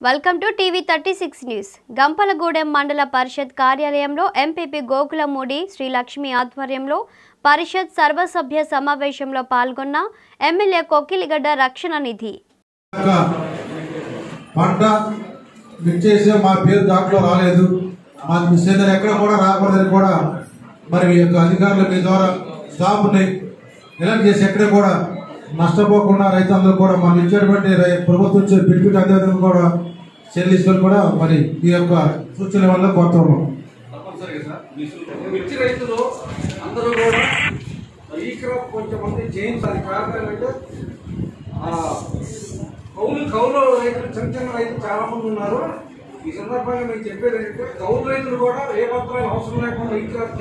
welcome to TV thirty six news Gampalagudem మండల పరిషత్ కార్యాలయంలో ఎంపీపీ గోకులమూడి శ్రీ లక్ష్మి ఆధ్వర్యంలో పరిషత్ సర్వసభ్య సమావేశంలో పాల్గొన్న ఎమ్మెల్యే కొక్కిలిగడ్డ రక్షణ నిధి యొక్క పంట మిక్స్ చేసే మా పేరు దాంట్లో రాలేదు మాకు మిస్ అయిందని ఎక్కడ కూడా రాకూడదని కూడా మరి ఈ యొక్క అధికారులు మీ ద్వారా స్టాఫ్ని ఎలక్ట్ చేసి ఎక్కడ కూడా నష్టపోకుండా రైతులందరూ కూడా మనం ఇచ్చేటువంటి రై- ప్రభుత్వం ఇచ్చే బెనిఫిట్ అదేవిధంగా కూడా చెల్లించుకొని కూడా మరి ఈ యొక్క సూచనల వల్ల కోరుతున్నాం తప్పనిసరిగా సార్ మీ- మిర్చి రైతులు అందరూ కూడా ఈ క్రాప్ కొంచెం మంది చేయించాలి కారణం ఏంటంటే ఆ, కౌలు కౌలు రైతులు చిన్న చిన్న రైతులు చాలా మంది ఉన్నారు ఈ సందర్భంగా నేను చెప్పేది ఏంటంటే కౌలు రైతులు కూడా ఏ పత్రాలు అవసరం లేకుండా ఈ క్రాప్